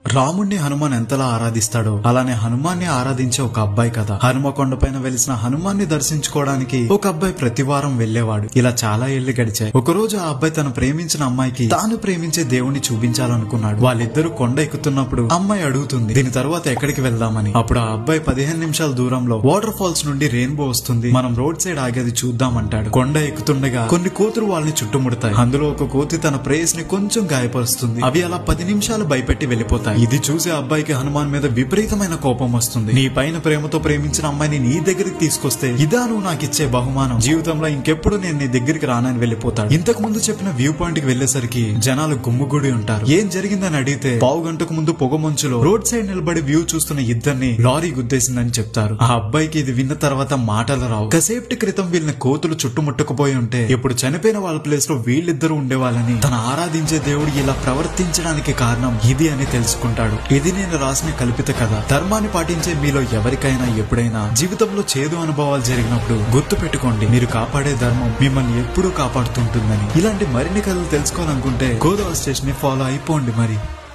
రాముణ్ణి హనుమాన్ ఎంతలా ఆరాధిస్తాడో అలానే హనుమాన్ని ఆరాధించే ఒక అబ్బాయి కథ హనుమకొండ పైన వెలిసిన హనుమాన్ని దర్శించుకోవడానికి ఒక అబ్బాయి ప్రతి వారం వెళ్లేవాడు ఇలా చాలా ఏళ్లు గడిచాయి ఒక రోజు ఆ అబ్బాయి తను ప్రేమించిన అమ్మాయికి తాను ప్రేమించే దేవుణ్ణి చూపించాలనుకున్నాడు వాళ్ళిద్దరూ కొండ ఎక్కుతున్నప్పుడు అమ్మాయి అడుగుతుంది దీని తర్వాత ఎక్కడికి వెళ్దామని అప్పుడు ఆ అబ్బాయి పదిహేను నిమిషాల దూరంలో వాటర్ ఫాల్స్ నుండి రెయిన్బో వస్తుంది మనం రోడ్ సైడ్ ఆగేది చూద్దామంటాడు కొండ ఎక్కుతుండగా కొన్ని కోతులు వాళ్ళని చుట్టుముడతాయి అందులో ఒక కోతి తన ప్రేయస్ ని కొంచెం గాయపరుస్తుంది అవి అలా పది నిమిషాలు భయపెట్టి వెళ్లిపోతాయి ఇది చూసి ఆ అబ్బాయికి హనుమాన్ మీద విపరీతమైన కోపం వస్తుంది నీ పైన ప్రేమతో ప్రేమించిన అమ్మాయిని నీ దగ్గరికి తీసుకొస్తే ఇదా నువ్వు నాకు ఇచ్చే బహుమానం జీవితంలో ఇంకెప్పుడు నేను నీ దగ్గరికి రానని వెళ్లిపోతాడు ఇంతకు ముందు చెప్పిన వ్యూ పాయింట్ కి వెళ్లేసరికి జనాలు గుమ్ముగుడి ఉంటారు ఏం జరిగిందని అడిగితే పావు గంటకు ముందు పొగ మంచులో రోడ్ సైడ్ నిలబడి వ్యూ చూస్తున్న ఇద్దరిని లారీ గుద్దేసిందని చెప్తారు ఆ అబ్బాయికి ఇది విన్న తర్వాత మాటలు రావు కసేపటి క్రితం వీళ్ళని కోతులు చుట్టుముట్టకపోయి ఉంటే ఇప్పుడు చనిపోయిన వాళ్ళ ప్లేస్ లో వీళ్ళిద్దరూ ఉండేవాళ్ళని తన ఆరాధించే దేవుడు ఇలా ప్రవర్తించడానికి కారణం ఇది అని తెలుసుకుంటాడు ఇది నేను రాసిన కల్పిత కథ ధర్మాన్ని పాటించే మీలో ఎవరికైనా ఎప్పుడైనా జీవితంలో చేదు అనుభవాలు జరిగినప్పుడు గుర్తు పెట్టుకోండి మీరు కాపాడే ధర్మం మిమ్మల్ని ఎప్పుడూ కాపాడుతుంటుందని ఇలాంటి మరిన్ని కథలు తెలుసుకోవాలనుకుంటే గోదావరి స్టేషన్ ని ఫాలో అయిపోండి మరి